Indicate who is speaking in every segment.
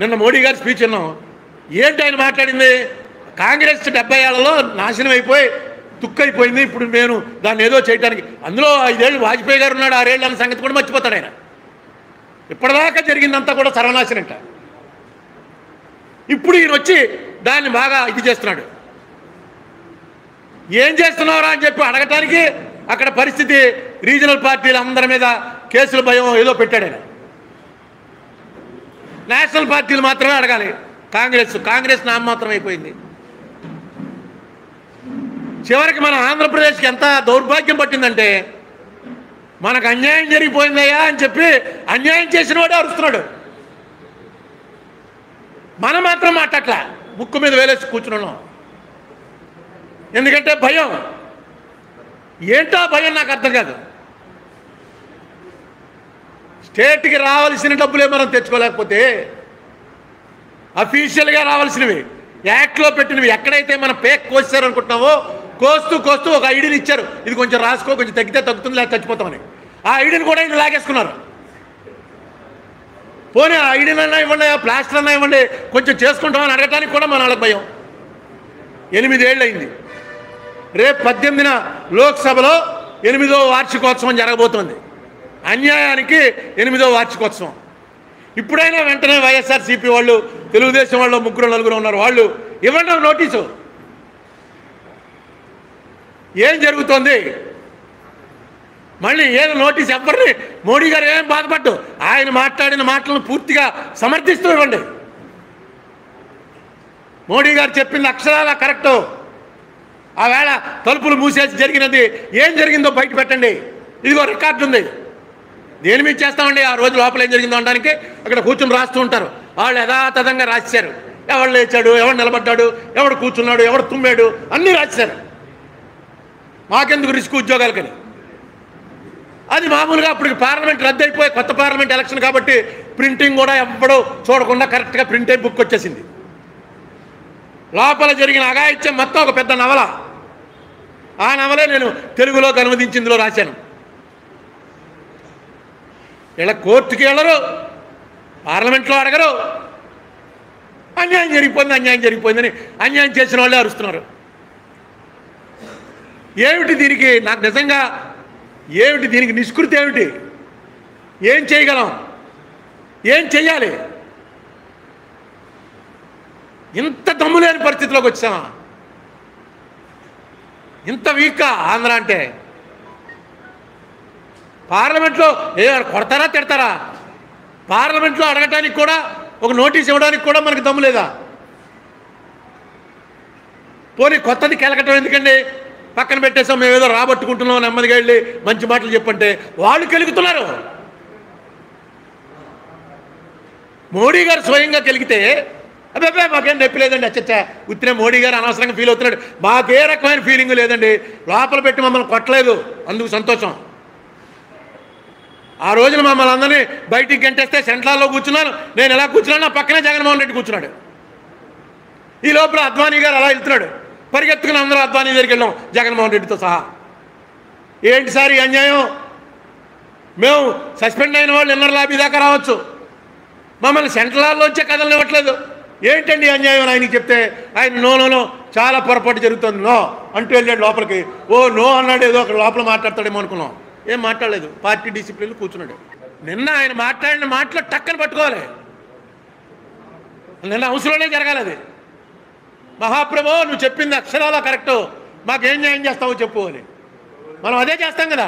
Speaker 1: నిన్న మోడీ గారి స్పీచ్ విన్నాం ఏంటి ఆయన మాట్లాడింది కాంగ్రెస్ డెబ్బై ఏళ్లలో నాశనం అయిపోయి తుక్కైపోయింది ఇప్పుడు నేను దాన్ని ఏదో చేయడానికి అందులో ఐదేళ్ళు వాజ్పేయి గారు ఉన్నాడు ఆరేళ్ళు అన్న సంగతి కూడా మర్చిపోతాడు ఆయన ఇప్పటిదాకా జరిగిందంతా కూడా సర్వనాశనంట ఇప్పుడు ఈయన వచ్చి దాన్ని బాగా ఇది చేస్తున్నాడు ఏం చేస్తున్నారా అని చెప్పి అడగటానికి అక్కడ పరిస్థితి రీజనల్ పార్టీల అందరి మీద కేసుల భయం ఏదో పెట్టాడు ఆయన నేషనల్ పార్టీలు మాత్రమే అడగాలి కాంగ్రెస్ కాంగ్రెస్ నామమాత్రం అయిపోయింది చివరికి మన ఆంధ్రప్రదేశ్కి ఎంత దౌర్భాగ్యం పట్టిందంటే మనకు అన్యాయం జరిగిపోయిందయ్యా అని చెప్పి అన్యాయం చేసిన వాడే అరుస్తున్నాడు మనం మాత్రం మాట్లాడట్లా ముక్కు మీద వేలేసి కూర్చున్నాం ఎందుకంటే భయం ఏంటో ఆ భయం నాకు అర్థం కాదు స్టేట్కి రావాల్సిన డబ్బులే మనం తెచ్చుకోలేకపోతే అఫీషియల్గా రావాల్సినవి యాక్ట్లో పెట్టినవి ఎక్కడైతే మన పేక్ కోసారు అనుకుంటున్నావో కోస్తూ కోస్తూ ఒక ఐడిని ఇచ్చారు ఇది కొంచెం రాసుకో కొంచెం తగ్గితే తగ్గుతుంది లేదా చచ్చిపోతామని ఆ ఐడిని కూడా ఇది లాగేసుకున్నారు పోనీ ఆ ఐడిని అన్నా ఇవ్వండి ఆ ప్లాస్టర్ అన్నా ఇవ్వండి కొంచెం చేసుకుంటామని అడగటానికి కూడా మన వాళ్ళకి భయం ఎనిమిదేళ్ళు అయింది రేపు పద్దెనిమిదిన లోక్సభలో ఎనిమిదో వార్షికోత్సవం జరగబోతోంది అన్యాయానికి ఎనిమిదో వార్షికోత్సవం ఇప్పుడైనా వెంటనే వైఎస్ఆర్సీపీ వాళ్ళు తెలుగుదేశం వాళ్ళు ముగ్గురు నలుగురు ఉన్నారు వాళ్ళు ఇవ్వండి నోటీసు ఏం జరుగుతోంది మళ్ళీ ఏదో నోటీస్ ఎవరిని మోడీ గారు ఏం బాధపడ్డు ఆయన మాట్లాడిన మాటలను పూర్తిగా సమర్థిస్తూ ఇవ్వండి మోడీ గారు చెప్పింది అక్షరాల కరెక్టు ఆ వేళ తలుపులు మూసేసి జరిగినది ఏం జరిగిందో బయట పెట్టండి ఇదిగో రికార్డు ఉంది దేని మీద చేస్తామండి ఆ రోజు లోపల ఏం జరిగిందో అనడానికి అక్కడ కూర్చుని రాస్తూ ఉంటారు వాళ్ళు యథాతథంగా రాశారు ఎవడు లేచాడు ఎవడు నిలబడ్డాడు ఎవడు కూర్చున్నాడు ఎవడు తుమ్మాడు అన్నీ రాశారు మాకెందుకు రిస్క్ ఉద్యోగాలకని అది మామూలుగా అప్పటికి పార్లమెంట్ రద్దు అయిపోయి కొత్త పార్లమెంట్ ఎలక్షన్ కాబట్టి ప్రింటింగ్ కూడా ఎవ్వడూ చూడకుండా కరెక్ట్గా ప్రింట్ అయి బుక్ వచ్చేసింది లోపల జరిగిన అగాయిత్యం మొత్తం ఒక పెద్ద నవల ఆ నవలే నేను తెలుగులోకి అనువదించి ఇందులో రాశాను ఇలా కోర్టుకి వెళ్ళరు పార్లమెంట్లో అడగరు అన్యాయం జరిగిపోయింది అన్యాయం జరిగిపోయిందని అన్యాయం చేసిన వాళ్ళే అరుస్తున్నారు ఏమిటి దీనికి నాకు నిజంగా ఏమిటి దీనికి నిష్కృతి ఏమిటి ఏం చేయగలం ఏం చెయ్యాలి ఇంత దమ్ము లేని పరిస్థితిలోకి వచ్చామా ఇంత వీక్గా ఆంధ్ర అంటే పార్లమెంట్లో ఏ కొడతారా తిడతారా పార్లమెంట్లో అడగటానికి కూడా ఒక నోటీస్ ఇవ్వడానికి కూడా మనకు దమ్ము లేదా పోనీ కొత్తది కెలకటం ఎందుకండి పక్కన పెట్టేసాం మేము ఏదో రాబట్టుకుంటున్నాం నెమ్మదిగా వెళ్ళి మంచి మాటలు చెప్పంటే వాళ్ళు కెలుగుతున్నారు మోడీ గారు స్వయంగా కెలిగితే అబ్బాయి మాకేం నొప్పి లేదండి అచ్చచ్చా ఉత్తినే మోడీ గారు అనవసరంగా ఫీల్ అవుతున్నాడు మాకే రకమైన ఫీలింగ్ లేదండి లోపల పెట్టి మమ్మల్ని కొట్టలేదు అందుకు సంతోషం ఆ రోజున మమ్మల్ని అందరినీ బయటికి గంటేస్తే సెంట్రాల్లో కూర్చున్నాను నేను ఎలా కూర్చున్నాను నా పక్కనే జగన్మోహన్ రెడ్డి కూర్చున్నాడు ఈ లోపల అద్వానీ గారు అలా వెళ్తున్నాడు పరిగెత్తుకుని అందరూ అద్వానీ దగ్గరికి వెళ్ళాం జగన్మోహన్ రెడ్డితో సహా ఏంటి సార్ ఈ అన్యాయం మేము సస్పెండ్ అయిన వాళ్ళు ఇన్నర్ లాబీ దాకా రావచ్చు మమ్మల్ని సెంట్రల్లోంచే కదలనివ్వట్లేదు ఏంటండి ఈ అన్యాయం అని ఆయనకి చెప్తే ఆయన నో నో నో చాలా పొరపాటు జరుగుతుంది నో అంటూ వెళ్ళాడు లోపలికి ఓ నో అన్నాడు ఏదో ఒక లోపల మాట్లాడతాడేమో అనుకున్నాం ఏం మాట్లాడలేదు పార్టీ డిసిప్లిన్ కూర్చున్నాడు నిన్న ఆయన మాట్లాడిన మాటలు టక్కని పట్టుకోవాలి నిన్న అవసరంలో జరగాలి అది మహాప్రభు నువ్వు చెప్పింది అక్షరాల కరెక్టు మాకేం న్యాయం చేస్తావో చెప్పు అని మనం అదే చేస్తాం కదా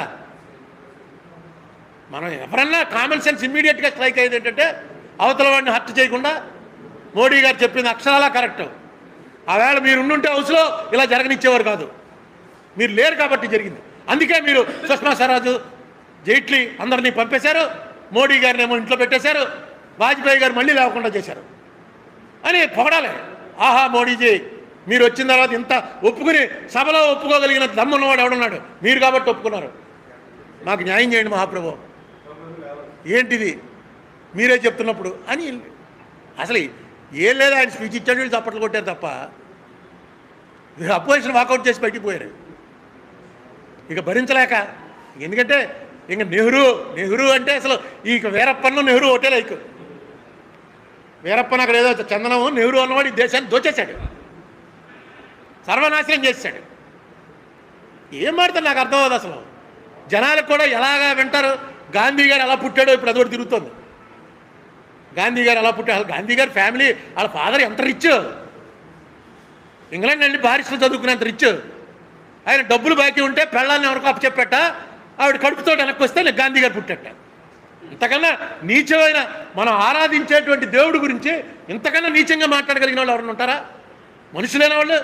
Speaker 1: మనం ఎవరన్నా కామన్ సెన్స్ ఇమ్మీడియట్గా స్ట్రైక్ అయ్యేది ఏంటంటే అవతల వాడిని హత్య చేయకుండా మోడీ గారు చెప్పింది అక్షరాల కరెక్ట్ ఆవేళ మీరు ఉండుంటే హౌస్లో ఇలా జరగనిచ్చేవారు కాదు మీరు లేరు కాబట్టి జరిగింది అందుకే మీరు సుష్మా స్వరాజు జైట్లీ అందరినీ పంపేశారు మోడీ గారిని ఏమో ఇంట్లో పెట్టేశారు వాజ్పేయి గారు మళ్ళీ లేకుండా చేశారు అని పొగడాలి ఆహా మోడీజీ మీరు వచ్చిన తర్వాత ఇంత ఒప్పుకుని సభలో ఒప్పుకోగలిగిన దమ్మున్నవాడు ఎవడున్నాడు మీరు కాబట్టి ఒప్పుకున్నారు మాకు న్యాయం చేయండి మహాప్రభు ఏంటిది మీరే చెప్తున్నప్పుడు అని అసలు ఏం లేదు ఆయన స్పీచ్ ఇచ్చాడు వీళ్ళు చప్పట్లు కొట్టారు తప్ప అపోజిషన్ వాకౌట్ చేసి బయటికి పోయారు ఇక భరించలేక ఎందుకంటే ఇంక నెహ్రూ నెహ్రూ అంటే అసలు ఈ వీరప్పన్న నెహ్రూ ఒకటే లైక్ వీరప్పన్ అక్కడ ఏదో చందనం నెహ్రూ అన్నవాడు ఈ దేశాన్ని దోచేశాడు సర్వనాశనం చేశాడు ఏం మాడతారు నాకు అర్థం అవ్వదు అసలు జనాలకు కూడా ఎలాగా వింటారు గాంధీ గారు ఎలా పుట్టాడో ఇప్పుడు అదొకటి తిరుగుతుంది గాంధీ గారు ఎలా పుట్టాడు అసలు గాంధీ గారి ఫ్యామిలీ వాళ్ళ ఫాదర్ ఎంత రిచ్ ఇంగ్లాండ్ వెళ్ళి బారిస్లో చదువుకునేంత రిచ్ ఆయన డబ్బులు బాకీ ఉంటే పెళ్ళాన్ని ఎవరికో అప్పచెప్పట ఆవిడ కడుపుతో వెనక్కి వస్తే నాకు గాంధీ గారు పుట్టట ఇంతకన్నా నీచమైన మనం ఆరాధించేటువంటి దేవుడి గురించి ఇంతకన్నా నీచంగా మాట్లాడగలిగిన వాళ్ళు ఎవరైనా ఉంటారా మనుషులైన వాళ్ళు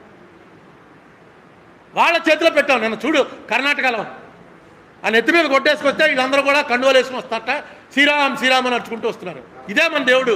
Speaker 1: వాళ్ళ చేతిలో పెట్టాం నేను చూడు కర్ణాటకలో ఆ నెత్తి మీద కొట్టేసుకొస్తే వీళ్ళందరూ కూడా కండువలు వేసుకుని వస్తారట శ్రీరామ్ శ్రీరామ్ అని నడుచుకుంటూ వస్తున్నారు ఇదే మన దేవుడు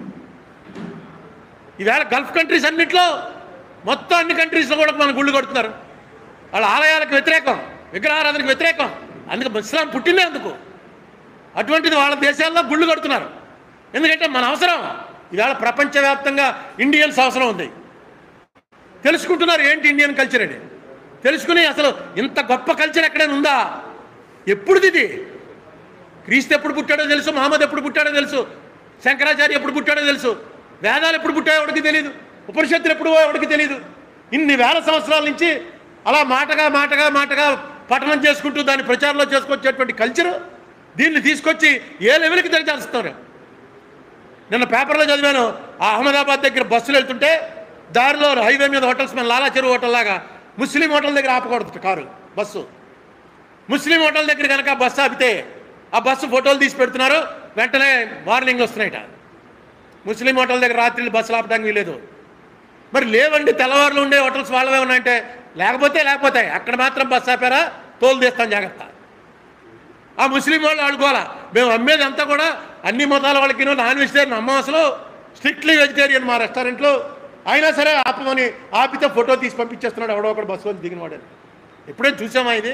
Speaker 1: ఈవేళ గల్ఫ్ కంట్రీస్ అన్నింటిలో మొత్తం అన్ని కంట్రీస్లో కూడా మన గుళ్ళు కొడుతున్నారు వాళ్ళ ఆలయాలకు వ్యతిరేకం విగ్రహారాధనకు వ్యతిరేకం అందుకు ఇస్లాం పుట్టిందే అందుకు అటువంటిది వాళ్ళ దేశాల్లో గుళ్ళు కడుతున్నారు ఎందుకంటే మన అవసరం ఈవేళ ప్రపంచవ్యాప్తంగా ఇండియన్స్ అవసరం ఉంది తెలుసుకుంటున్నారు ఏంటి ఇండియన్ కల్చర్ అని తెలుసుకుని అసలు ఇంత గొప్ప కల్చర్ ఎక్కడైనా ఉందా ఎప్పుడుది ఇది క్రీస్తు ఎప్పుడు పుట్టాడో తెలుసు మహమ్మద్ ఎప్పుడు పుట్టాడో తెలుసు శంకరాచార్య ఎప్పుడు పుట్టాడో తెలుసు వేదాలు ఎప్పుడు పుట్టాయో ఎవడికి తెలియదు ఉపనిషత్తులు ఎప్పుడు ఎవడికి తెలియదు ఇన్ని వేల సంవత్సరాల నుంచి అలా మాటగా మాటగా మాటగా పఠనం చేసుకుంటూ దాన్ని ప్రచారంలో చేసుకొచ్చేటువంటి కల్చర్ దీన్ని తీసుకొచ్చి ఏ లెవెల్కి దిగజారుస్తున్నారు నిన్న పేపర్లో చదివాను ఆ అహ్మదాబాద్ దగ్గర బస్సులు వెళ్తుంటే దారిలో హైవే మీద హోటల్స్ మన లాలా చెరువు హోటల్ లాగా ముస్లిం హోటల్ దగ్గర ఆపకూడదు కారు బస్సు ముస్లిం హోటల్ దగ్గర కనుక బస్సు ఆపితే ఆ బస్సు ఫోటోలు తీసి పెడుతున్నారు వెంటనే వార్నింగ్ వస్తున్నాయిట ముస్లిం హోటల్ దగ్గర రాత్రి బస్సులు ఆపడానికి వీలేదు మరి లేవండి తెల్లవారులు ఉండే హోటల్స్ వాళ్ళవే ఉన్నాయంటే లేకపోతే లేకపోతే అక్కడ మాత్రం బస్సు ఆపారా తోలు తీస్తాం జాగ్రత్త ఆ ముస్లిం వాళ్ళు ఆడుకోవాలా మేము అమ్మేది అంతా కూడా అన్ని మతాల వాళ్ళకి నాన్ వెజిటేరియన్ అమ్మ అసలు స్ట్రిక్ట్లీ వెజిటేరియన్ మా రెస్టారెంట్లో అయినా సరే ఆపమని ఆపితే ఫోటో తీసి పంపించేస్తున్నాడు ఎవడో ఒకడు బస్సులో దిగిన వాడని ఎప్పుడైనా చూసామా ఇది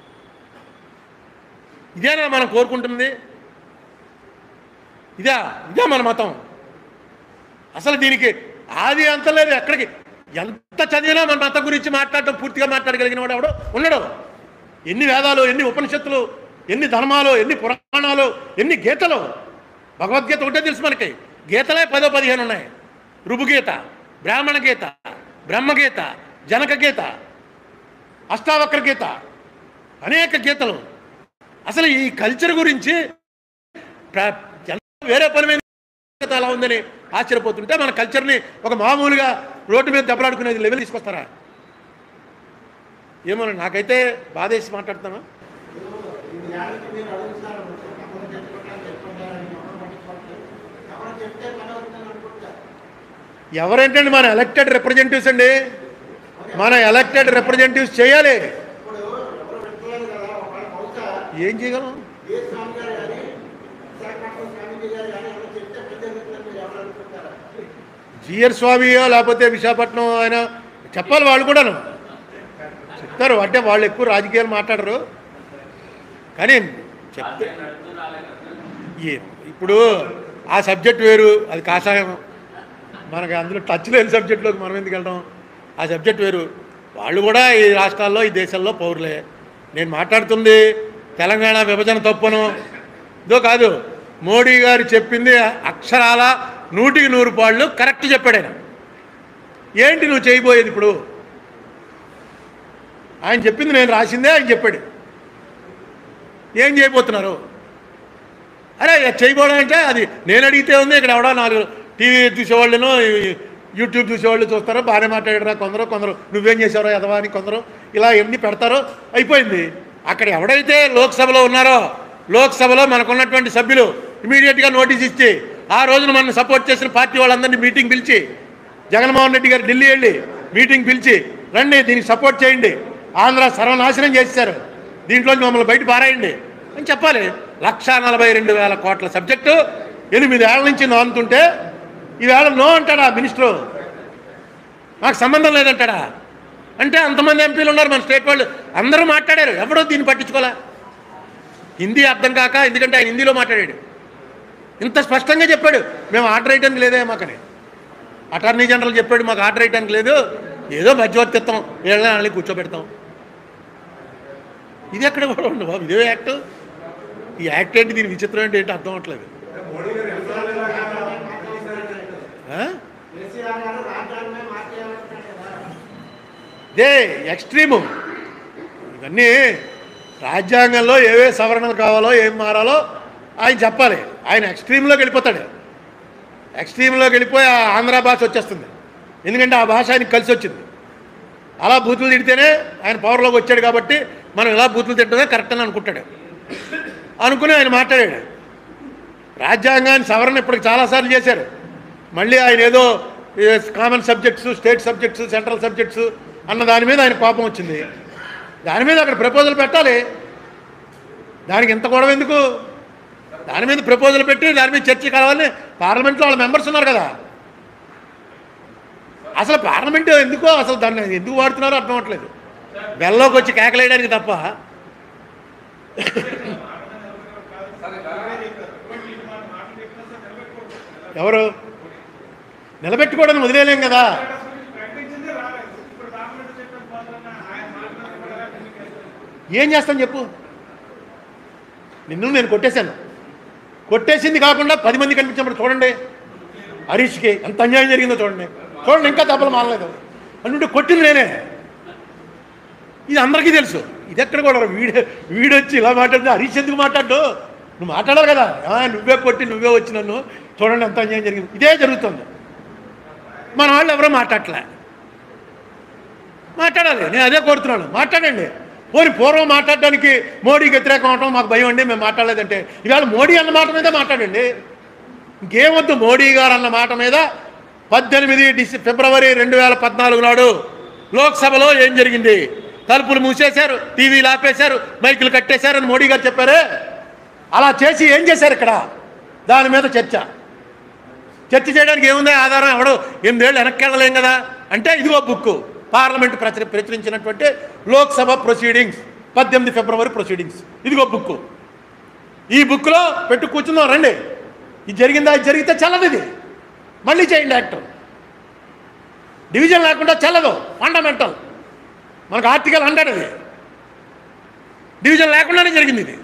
Speaker 1: ఇదేనా మనం కోరుకుంటుంది ఇదా ఇదే మన మతం అసలు దీనికి ఆది అంత లేదు ఎక్కడికి ఎంత చదివినా మన మతం గురించి మాట్లాడటం పూర్తిగా మాట్లాడగలిగిన వాడు ఎవడో ఉండడు ఎన్ని వేదాలు ఎన్ని ఉపనిషత్తులు ఎన్ని ధర్మాలు ఎన్ని పురాణాలు ఎన్ని గీతలు భగవద్గీత ఒకటే తెలుసు మనకి గీతలే పదో పదిహేను ఉన్నాయి రుభుగీత బ్రాహ్మణ గీత బ్రహ్మగీత జనక గీత అష్టావక్ర గీత అనేక గీతలు అసలు ఈ కల్చర్ గురించి ప్ర- ఎంత వేరే పని మీద గీత అలా ఉందని ఆశ్చర్యపోతుంటే మన కల్చర్ని ఒక మామూలుగా రోడ్డు మీద దెబ్బలాడుకునేది లెవెల్ తీసుకొస్తారా ఏమో నాకైతే బాధేసి మాట్లాడుతాను ఎవరేంటండి మన ఎలక్టెడ్ రిప్రజెంటేటివ్స్ అండి మన ఎలక్టెడ్ రిప్రజెంటేటివ్స్ చేయాలి ఏం చేయగలం జిఆర్ స్వామియో లేకపోతే విశాఖపట్నం ఆయన చెప్పాలి వాళ్ళు కూడాను చెప్తారు అంటే వాళ్ళు ఎక్కువ రాజకీయాలు మాట్లాడరు కానీ చెప్తే ఏ- ఇప్పుడు ఆ సబ్జెక్ట్ వేరు అది కాషాయం మనకి అందులో టచ్ లేని సబ్జెక్టులోకి మనం ఎందుకు వెళ్తాం ఆ సబ్జెక్ట్ వేరు వాళ్ళు కూడా ఈ రాష్ట్రాల్లో ఈ దేశంలో పౌరులే నేను మాట్లాడుతుంది తెలంగాణ విభజన తప్పును ఇదో కాదు మోడీ గారు చెప్పింది అక్షరాల నూటికి నూరు పాళ్ళు కరెక్ట్ చెప్పాడు ఆయన ఏంటి నువ్వు చేయబోయేది ఇప్పుడు ఆయన చెప్పింది నేను రాసిందే ఆయన చెప్పాడు ఏం చేయబోతున్నారు అరే చేయబోవడం అంటే అది నేను అడిగితే ఉంది ఇక్కడ ఎవడో నాలుగు టీవీ చూసేవాళ్ళను యూట్యూబ్ చూసేవాళ్ళు చూస్తారు బాగానే మాట్లాడారా కొందరు కొందరు నువ్వేం చేసావరా ఎదవా అని కొందరు ఇలా ఎన్ని పెడతారో అయిపోయింది అక్కడ ఎవడైతే లోక్సభలో ఉన్నారో లోక్సభలో మనకున్నటువంటి సభ్యులు ఇమీడియట్గా నోటీస్ ఇచ్చి ఆ రోజున మనం సపోర్ట్ చేసిన పార్టీ వాళ్ళందరినీ మీటింగ్ పిలిచి జగన్మోహన్ రెడ్డి గారు ఢిల్లీ వెళ్ళి మీటింగ్ పిలిచి రండి దీనికి సపోర్ట్ చేయండి ఆంధ్ర సర్వనాశనం చేశారు దీంట్లో మమ్మల్ని బయట పారాయండి అని చెప్పాలి లక్షా నలభై రెండు వేల కోట్ల సబ్జెక్టు ఎనిమిదేళ్ల నుంచి నానుతుంటే ఈవేళ నో అంటాడా మినిస్టరు నాకు సంబంధం లేదంటాడా అంటే అంతమంది ఎంపీలు ఉన్నారు మన స్టేట్ వాళ్ళు అందరూ మాట్లాడారు ఎవడో దీన్ని పట్టించుకోలే హిందీ అర్థం కాక ఎందుకంటే ఆయన హిందీలో మాట్లాడాడు ఇంత స్పష్టంగా చెప్పాడు మేము ఆర్డర్ వేయడానికి లేదే మాకని అటార్నీ జనరల్ చెప్పాడు మాకు ఆర్డర్ వేయడానికి లేదు ఏదో మధ్యవర్తిత్వం వీళ్ళని వాళ్ళని కూర్చోబెడతాం ఇది ఎక్కడ కూడా ఉండవు బాబు ఇదే యాక్ట్ ఈ యాక్ట్ ఏంటి దీని విచిత్రం ఏంటి ఏంటి అర్థం అవట్లేదు ఇదే ఎక్స్ట్రీము ఇవన్నీ రాజ్యాంగంలో ఏవే సవరణలు కావాలో ఏం మారాలో ఆయన చెప్పాలి ఆయన ఎక్స్ట్రీమ్లోకి వెళ్ళిపోతాడు ఎక్స్ట్రీమ్లోకి వెళ్ళిపోయి ఆ ఆంధ్ర భాష వచ్చేస్తుంది ఎందుకంటే ఆ భాష ఆయనకి కలిసి వచ్చింది అలా బూతులు తిడితేనే ఆయన పవర్లోకి వచ్చాడు కాబట్టి మనం ఇలా బూతులు తిట్టమే కరెక్ట్ అని అనుకుంటాడు అనుకుని ఆయన మాట్లాడాడు రాజ్యాంగాన్ని సవరణ ఇప్పటికి చాలాసార్లు చేశారు మళ్ళీ ఆయన ఏదో common subjects state subjects central subjects అన్న దాని మీద ఆయన కోపం వచ్చింది దాని మీద అక్కడ ప్రపోజల్ పెట్టాలి దానికి ఇంత గొడవ ఎందుకు దాని మీద ప్రపోజల్ పెట్టి దాని మీద చర్చ కావాలని పార్లమెంట్లో వాళ్ళ మెంబర్స్ ఉన్నారు కదా అసలు పార్లమెంట్ ఎందుకో అసలు దాన్ని ఎందుకు వాడుతున్నారో అర్థం అవ్వట్లేదు బెల్లోకి వచ్చి కేకలేయడానికి తప్ప ఎవరు నిలబెట్టుకోవడానికి వదిలేలేం కదా ఏం చేస్తాను చెప్పు నిన్ను నేను కొట్టేశాను కొట్టేసింది కాకుండా పది మంది కనిపించినప్పుడు చూడండి హరీష్కి ఎంత అన్యాయం జరిగిందో చూడండి చూడండి ఇంకా దెబ్బలు మారలేదు అంటే కొట్టింది నేనే ఇది అందరికీ తెలుసు ఇది ఎక్కడ కూడా వీడు వీడొచ్చి ఇలా మాట్లాడితే హరీష్ ఎందుకు మాట్లాడు నువ్వు మాట్లాడాలి కదా "ఆ, నువ్వే కొట్టి నువ్వే వచ్చి నన్ను చూడండి ఎంత అన్యాయం జరిగింది ఇదే జరుగుతుంది మన వాళ్ళు ఎవరో మాట్లాడలే మాట్లాడాలి నేను అదే కోరుతున్నాను మాట్లాడండి పోని పూర్వం మాట్లాడడానికి మోడీకి వ్యతిరేకం అవటం మాకు భయం అండి మేము మాట్లాడలేదంటే ఇవాళ మోడీ అన్న మాట మీద మాట్లాడండి ఇంకేమొద్దు మోడీ గారు అన్న మాట మీద పద్దెనిమిది డిసె ఫిబ్రవరి రెండు వేల పద్నాలుగు నాడు లోక్సభలో ఏం జరిగింది తలుపులు మూసేశారు టీవీలు ఆపేశారు మైకులు కట్టేశారు అని మోడీ గారు చెప్పారే అలా చేసి ఏం చేశారు ఇక్కడ దాని మీద చర్చ చర్చ చేయడానికి ఏముంది ఆధారం ఎవడు ఎనిమిదేళ్ళు వెనక్కి వెళ్ళలేం కదా అంటే ఇదిగో బుక్ పార్లమెంట్ ప్రచుర ప్రచురించినటువంటి లోక్సభ ప్రొసీడింగ్స్ పద్దెనిమిది ఫిబ్రవరి ప్రొసీడింగ్స్ ఇదిగో బుక్ ఈ బుక్లో పెట్టు కూర్చుందాం రండి ఇది జరిగిందా ఇది జరిగితే చల్లదు ఇది మళ్ళీ చేయండి యాక్ట్ డివిజన్ లేకుండా చల్లదు ఫండమెంటల్ మనకు ఆర్టికల్ హండ్రెడ్ అది డివిజన్ లేకుండానే జరిగింది ఇది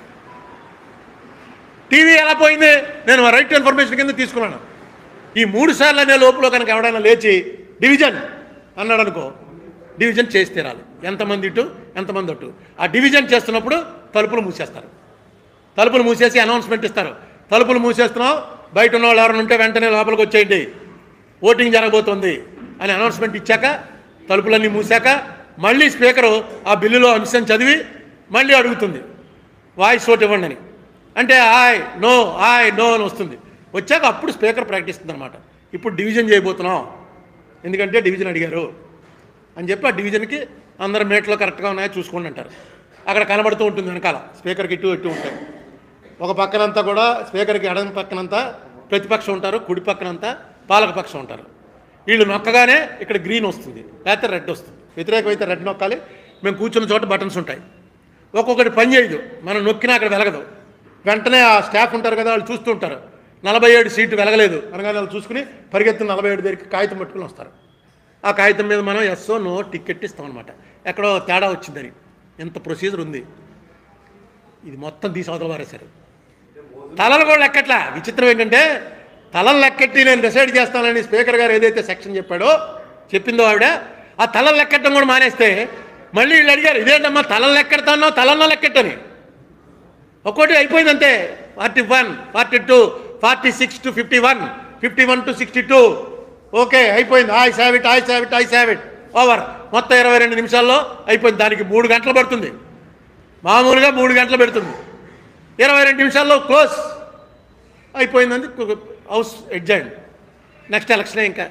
Speaker 1: టీవీ ఎలా పోయింది నేను రైట్ టు ఇన్ఫర్మేషన్ కింద తీసుకున్నాను ఈ మూడు సార్లు అనే లోపల కనుక ఎవడైనా లేచి డివిజన్ అన్నాడు అనుకో డివిజన్ చేసి తీరాలి ఎంతమంది ఇటు ఎంతమంది అటు ఆ డివిజన్ చేస్తున్నప్పుడు తలుపులు మూసేస్తారు తలుపులు మూసేసి అనౌన్స్మెంట్ ఇస్తారు తలుపులు మూసేస్తున్నాం బయట ఉన్న వాళ్ళు ఎవరైనా ఉంటే వెంటనే లోపలికి వచ్చేయండి ఓటింగ్ జరగబోతోంది అని అనౌన్స్మెంట్ ఇచ్చాక తలుపులన్నీ మూసాక మళ్ళీ స్పీకరు ఆ బిల్లులో అంశం చదివి మళ్ళీ అడుగుతుంది వాయిస్ ఓట్ ఇవ్వండి అని అంటే ఆయ్ నో ఆయ్ నో అని వస్తుంది వచ్చాక అప్పుడు స్పీకర్ ప్రకటిస్తుంది అనమాట ఇప్పుడు డివిజన్ చేయబోతున్నాం ఎందుకంటే డివిజన్ అడిగారు అని చెప్పి ఆ డివిజన్కి అందరు మేట్లో కరెక్ట్గా ఉన్నాయో చూసుకోండి అంటారు అక్కడ కనబడుతూ ఉంటుంది వెనకాల స్పీకర్కి ఇటు ఇటు ఉంటాయి ఒక పక్కనంతా కూడా స్పీకర్కి ఎడమ పక్కనంతా ప్రతిపక్షం ఉంటారు కుడి పక్కనంతా పాలకపక్షం ఉంటారు వీళ్ళు నొక్కగానే ఇక్కడ గ్రీన్ వస్తుంది లేకపోతే రెడ్ వస్తుంది వ్యతిరేకమైతే రెడ్ నొక్కాలి మేము కూర్చున్న చోట బటన్స్ ఉంటాయి ఒక్కొక్కటి పని చేయదు మనం నొక్కినా అక్కడ వెలగదు వెంటనే ఆ స్టాఫ్ ఉంటారు కదా వాళ్ళు చూస్తూ ఉంటారు నలభై ఏడు సీటు వెలగలేదు అనగానే వాళ్ళు చూసుకుని పరిగెత్తున నలభై ఏడు దగ్గరికి కాగితం పట్టుకుని వస్తారు ఆ కాగితం మీద మనం ఎస్ఓ నో టికెట్ ఇస్తాం అనమాట ఎక్కడో తేడా వచ్చిందని ఎంత ప్రొసీజర్ ఉంది ఇది మొత్తం తీసి అవతల పారేశారు తలలు కూడా లెక్కట్లా విచిత్రం ఏంటంటే తలలు లెక్కెట్టి నేను డిసైడ్ చేస్తానని స్పీకర్ గారు ఏదైతే సెక్షన్ చెప్పాడో చెప్పిందో ఆవిడ ఆ తలలు లెక్కెట్టడం కూడా మానేస్తే మళ్ళీ వీళ్ళు అడిగారు ఇదేంటమ్మా తలలు లెక్కెడతానో తలల్లో లెక్కెట్టని ఒక్కోటి అయిపోయింది అంతే forty one forty two forty six to fifty one fifty one to sixty two okay అయిపోయింది I save it I save it I save it over మొత్తం ఇరవై రెండు నిమిషాల్లో అయిపోయింది దానికి మూడు గంటలు పడుతుంది మామూలుగా మూడు గంటలు పెడుతుంది ఇరవై రెండు నిమిషాల్లో క్లోజ్ అయిపోయిందండి హౌస్ ఎడ్జైన్ నెక్స్ట్ ఎలక్షనే ఇంకా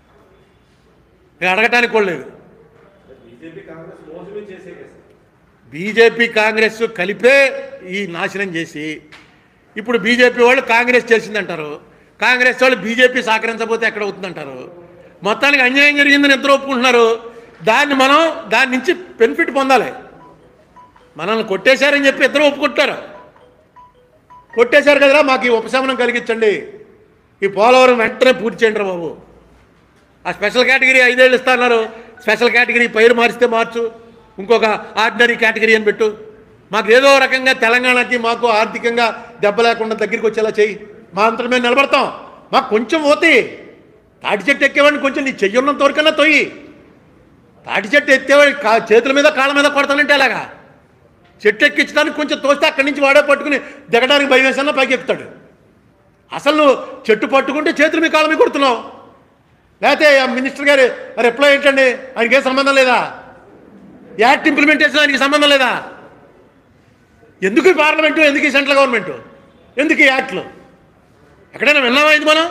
Speaker 1: ఇక అడగటానికి కూడా లేదు
Speaker 2: బీజేపీ కాంగ్రెస్ మోసమే చేసే కదా సార్.
Speaker 1: బీజేపీ కాంగ్రెస్ కలిపే ఈ నాశనం చేసి ఇప్పుడు బీజేపీ వాళ్ళు కాంగ్రెస్ చేసిందంటారు కాంగ్రెస్ వాళ్ళు బీజేపీ సహకరించకపోతే ఎక్కడ అవుతుందంటారు మొత్తానికి అన్యాయం జరిగిందని ఇద్దరు ఒప్పుకుంటున్నారు దాన్ని మనం దాని నుంచి బెనిఫిట్ పొందాలి మనల్ని కొట్టేశారని చెప్పి ఇద్దరు ఒప్పుకుంటారు కొట్టేశారు కదరా మాకు ఈ ఉపశమనం కలిగించండి ఈ పోలవరం వెంటనే పూర్తి చేయండి రా బాబు ఆ స్పెషల్ కేటగిరీ ఐదేళ్ళు ఇస్తున్నారు స్పెషల్ కేటగిరీ పేరు మారిస్తే మార్చు ఇంకొక ఆర్డినరీ కేటగిరీ అని పెట్టు మాకు ఏదో రకంగా తెలంగాణకి మాకు ఆర్థికంగా దెబ్బ లేకుండా దగ్గరికి వచ్చేలా చెయ్యి మా అంతరం మేము నిలబడతాం మాకు కొంచెం పోతే తాటి చెట్టు ఎక్కేవాడిని కొంచెం నీ చెయ్యున్నంత వరకన్నా తొయ్యి తాటి చెట్టు ఎత్తేవాడు కా- చేతుల మీద కాళ్ళ మీద కొడతానంటే అలాగా చెట్టు ఎక్కించడానికి కొంచెం తోస్తే అక్కడి నుంచి వాడే పట్టుకుని దిగడానికి భయం వేసన్నా పైకి ఎక్కుతాడు అసలు నువ్వు చెట్టు పట్టుకుంటే చేతులు మీ కాళ్ళ మీద కొడుతున్నావు లేకపోతే ఆ మినిస్టర్ గారి రిప్లై ఏంటండి ఆయనకి ఏ సంబంధం లేదా యాక్ట్ ఇంప్లిమెంటేషన్ ఆయనకి సంబంధం లేదా ఎందుకు ఈ పార్లమెంటు ఎందుకు ఈ సెంట్రల్ గవర్నమెంట్ ఎందుకు ఈ యాక్ట్లు ఎక్కడైనా విన్నామా ఇది మనం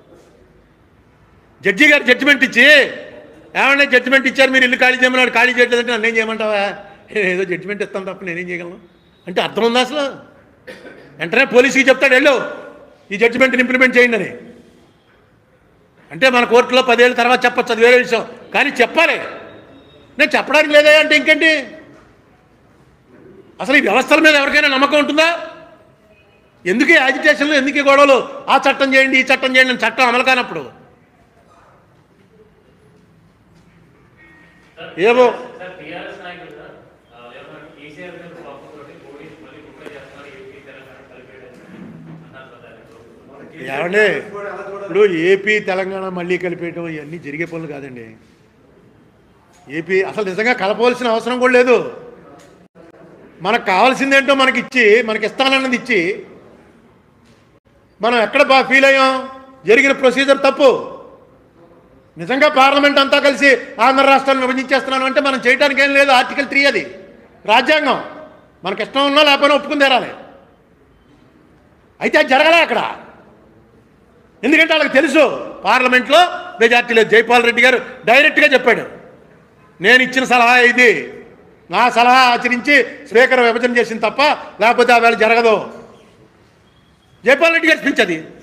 Speaker 1: జడ్జి గారు జడ్జిమెంట్ ఇచ్చి ఏమన్నా జడ్జిమెంట్ ఇచ్చారు మీరు ఇల్లు ఖాళీ చేయమన్నాడు ఖాళీ చేయట్లేదంటే నన్నేం చేయమంటావా ఏదో జడ్జిమెంట్ ఇస్తాను తప్ప నేనేం చేయగలను అంటే అర్థం ఉందా అసలు వెంటనే పోలీసుకి చెప్తాడు వెళ్ళు ఈ జడ్జిమెంట్ని ఇంప్లిమెంట్ చేయండి అని అంటే మన కోర్టులో పదేళ్ళ తర్వాత చెప్పొచ్చు అది వేరే విషయం కానీ చెప్పాలి నేను చెప్పడానికి లేదా అంటే ఇంకేంటి అసలు ఈ వ్యవస్థల మీద ఎవరికైనా నమ్మకం ఉంటుందా ఎందుకు ఈ యాజిటేషన్లు ఎందుకు ఈ గొడవలు ఆ చట్టం చేయండి ఈ చట్టం చేయండి అని చట్టం అమలు కానప్పుడు ఏమో
Speaker 3: సార్ టీఆర్ఎస్ నాయకులు సార్ ఆ, ఎవరైనా కేసీఆర్ గారు పాపంతోటి మోడీ మళ్ళీ కుట్ర చేస్తున్నారు ఏపీ తెలంగాణ కలిపేయడం అన్నారు సార్ దానికి.
Speaker 1: ఏమండి ఇప్పుడు ఏపీ తెలంగాణ మళ్ళీ కలిపేయటం ఇవన్నీ జరిగే పనులు కాదండి ఏపీ అసలు నిజంగా కలపవలసిన అవసరం కూడా లేదు మనకు కావాల్సిందేంటో మనకి ఇచ్చి మనకి ఇస్తానన్నది ఇచ్చి మనం ఎక్కడ బాగా ఫీల్ అయ్యాం జరిగిన ప్రొసీజర్ తప్పు నిజంగా పార్లమెంట్ అంతా కలిసి ఆంధ్ర రాష్ట్రాన్ని విభజించేస్తున్నాను అంటే మనం చేయడానికి ఏం లేదు ఆర్టికల్ త్రీ అది రాజ్యాంగం మనకి ఇష్టం ఉన్నా లేకపోయినా ఒప్పుకుని తీరాలి అయితే అది జరగలే అక్కడ ఎందుకంటే వాళ్ళకి తెలుసు పార్లమెంట్లో మెజార్టీ లేదు జైపాల్ రెడ్డి గారు డైరెక్ట్గా చెప్పాడు నేను ఇచ్చిన సలహా ఇది నా సలహా ఆచరించి స్పీకర్ విభజన చేసింది తప్ప లేకపోతే ఆ వేళ జరగదు జైపాల్ రెడ్డి గారి స్పీచ్ అది